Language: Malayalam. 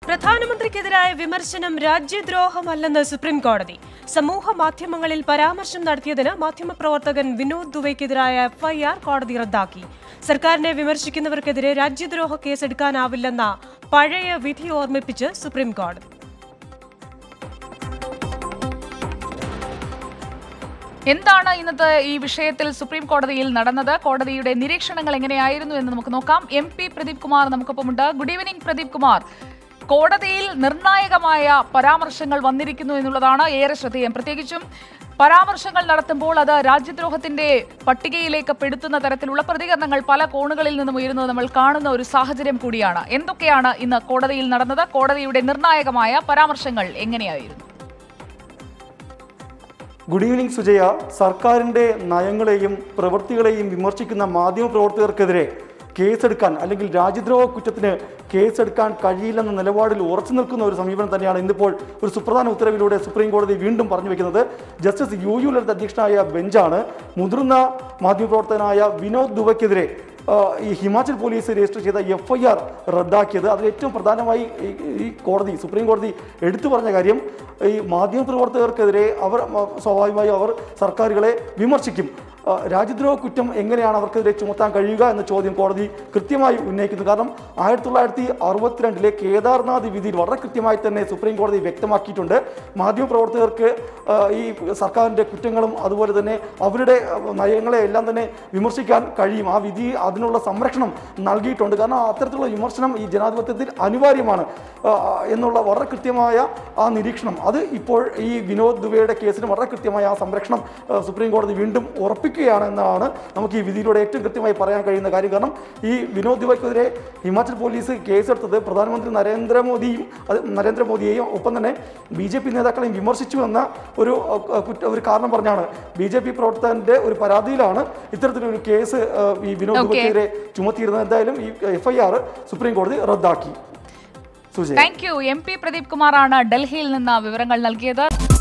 പ്രധാനമന്ത്രിക്കെതിരായ വിമർശനം രാജ്യദ്രോഹമല്ലെന്ന് സുപ്രീം കോടതി സമൂഹ മാധ്യമങ്ങളിൽ പരാമർശം നടത്തിയതിന് മാധ്യമപ്രവർത്തകൻ വിനോദ് ദുബൈക്കെതിരായ എഫ്ഐആർ കോടതി റദ്ദാക്കി സർക്കാരിനെ വിമർശിക്കുന്നവർക്കെതിരെ രാജ്യദ്രോഹ കേസെടുക്കാനാവില്ലെന്ന പഴയ വിധി ഓർമ്മിപ്പിച്ച് സുപ്രീം കോടതി എന്താണ് ഇന്നത്തെ ഈ വിഷയത്തിൽ സുപ്രീം കോടതിയിൽ നടന്നത് കോടതിയുടെ നിരീക്ഷണങ്ങൾ എങ്ങനെയായിരുന്നു എന്ന് നമുക്ക് നോക്കാം എം പി പ്രദീപ് കുമാർ നമുക്കൊപ്പമുണ്ട് ഗുഡ് ഈവനിംഗ് പ്രദീപ് കുമാർ കോടതിയിൽ നിർണായകമായ പരാമർശങ്ങൾ വന്നിരിക്കുന്നു എന്നുള്ളതാണ് ഏറെ ശ്രദ്ധേയം പ്രത്യേകിച്ചും പരാമർശങ്ങൾ നടത്തുമ്പോൾ അത് രാജ്യദ്രോഹത്തിന്റെ പട്ടികയിലേക്ക് പെടുത്തുന്ന തരത്തിലുള്ള പ്രതികരണങ്ങൾ പല കോണുകളിൽ നിന്നും ഉയരുന്നത് നമ്മൾ കാണുന്ന ഒരു സാഹചര്യം കൂടിയാണ് എന്തൊക്കെയാണ് ഇന്ന് കോടതിയിൽ നടന്നത് കോടതിയുടെ നിർണായകമായ പരാമർശങ്ങൾ എങ്ങനെയായിരുന്നു ഗുഡ് ഈവനിങ് സുജയ സർക്കാരിൻ്റെ നയങ്ങളെയും പ്രവൃത്തികളെയും വിമർശിക്കുന്ന മാധ്യമപ്രവർത്തകർക്കെതിരെ കേസെടുക്കാൻ അല്ലെങ്കിൽ രാജ്യദ്രോഹ കുറ്റത്തിന് കേസെടുക്കാൻ കഴിയില്ലെന്ന നിലപാടിൽ ഉറച്ചു നിൽക്കുന്ന ഒരു സമീപനം തന്നെയാണ് ഇന്നിപ്പോൾ ഒരു സുപ്രധാന ഉത്തരവിലൂടെ സുപ്രീം കോടതി വീണ്ടും പറഞ്ഞു വെക്കുന്നത് ജസ്റ്റിസ് യു യു ലളിത് അധ്യക്ഷനായ ബെഞ്ചാണ് മുതിർന്ന മാധ്യമപ്രവർത്തകനായ വിനോദ് ദുബയ്ക്കെതിരെ ആ, ഈ ഹിമാചൽ പോലീസ് രജിസ്റ്റർ ചെയ്ത എഫ് ഐ ആർ റദ്ദാക്കിയത് അതിൽ ഏറ്റവും പ്രധാനമായി ഈ- ഈ കോടതി സുപ്രീം കോടതി എടുത്തു പറഞ്ഞ കാര്യം ഈ മാധ്യമപ്രവർത്തകർക്കെതിരെ അവർ മ- സ്വാഭാവികമായും അവർ സർക്കാരുകളെ വിമർശിക്കും ആ, രാജ്യദ്രോഹ കുറ്റം എങ്ങനെയാണ് അവർക്കെതിരെ ചുമത്താൻ കഴിയുക എന്ന ചോദ്യം കോടതി കൃത്യമായി ഉന്നയിക്കുന്നു കാരണം ആയിരത്തി തൊള്ളായിരത്തി അറുപത്തിരണ്ടിലെ കേദാർനാഥ് വിധിയിൽ വളരെ കൃത്യമായി തന്നെ സുപ്രീം കോടതി വ്യക്തമാക്കിയിട്ടുണ്ട് മാധ്യമപ്രവർത്തകർക്ക് ആ, ഈ സർക്കാരിൻ്റെ കുറ്റങ്ങളും അതുപോലെ തന്നെ അവരുടെ ആ, നയങ്ങളെ എല്ലാം തന്നെ വിമർശിക്കാൻ കഴിയും ആ വിധി അതിനുള്ള സംരക്ഷണം നൽകിയിട്ടുണ്ട് കാരണം അത്തരത്തിലുള്ള വിമർശനം ഈ ജനാധിപത്യത്തിൽ അനിവാര്യമാണ് ആ, എന്നുള്ള വളരെ കൃത്യമായ ആ നിരീക്ഷണം അത് ഇപ്പോൾ ഈ വിനോദ് ദുബെയുടെ കേസിന് വളരെ കൃത്യമായ ആ സംരക്ഷണം ആ, സുപ്രീം കോടതി വീണ്ടും ഉറപ്പിക്കുകയാണ് എന്നാണ് നമുക്ക് ഈ വിധിയിലൂടെ ഏറ്റവും കൃത്യമായി പറയാൻ കഴിയുന്ന കാര്യം കാരണം ഈ വിനോദ് ദുബൈക്കെതിരെ ഹിമാചൽ പോലീസ് കേസെടുത്തത് പ്രധാനമന്ത്രി നരേന്ദ്രമോദിയും അത് നരേന്ദ്രമോദിയെയും ഒപ്പം തന്നെ ബി ജെ പി നേതാക്കളെയും വിമർശിച്ചു എന്ന ഒരു അഹ്, കുറ്റ ഒരു കാരണം പറഞ്ഞാണ് ബി ജെ പി പ്രവർത്തകന്റെ ഒരു പരാതിയിലാണ് ഇത്തരത്തിലൊരു കേസ് അഹ്, ഈ വിനോദ് Okay. ദുബൈക്കെതിരെ ചുമത്തിയിരുന്നത് എന്തായാലും ഈ എഫ് ഐ ആർ സുപ്രീം കോടതി റദ്ദാക്കി Sujay thank you M P Pradeep കുമാറാണ് ഡൽഹിയിൽ നിന്ന് വിവരങ്ങൾ നൽകിയത്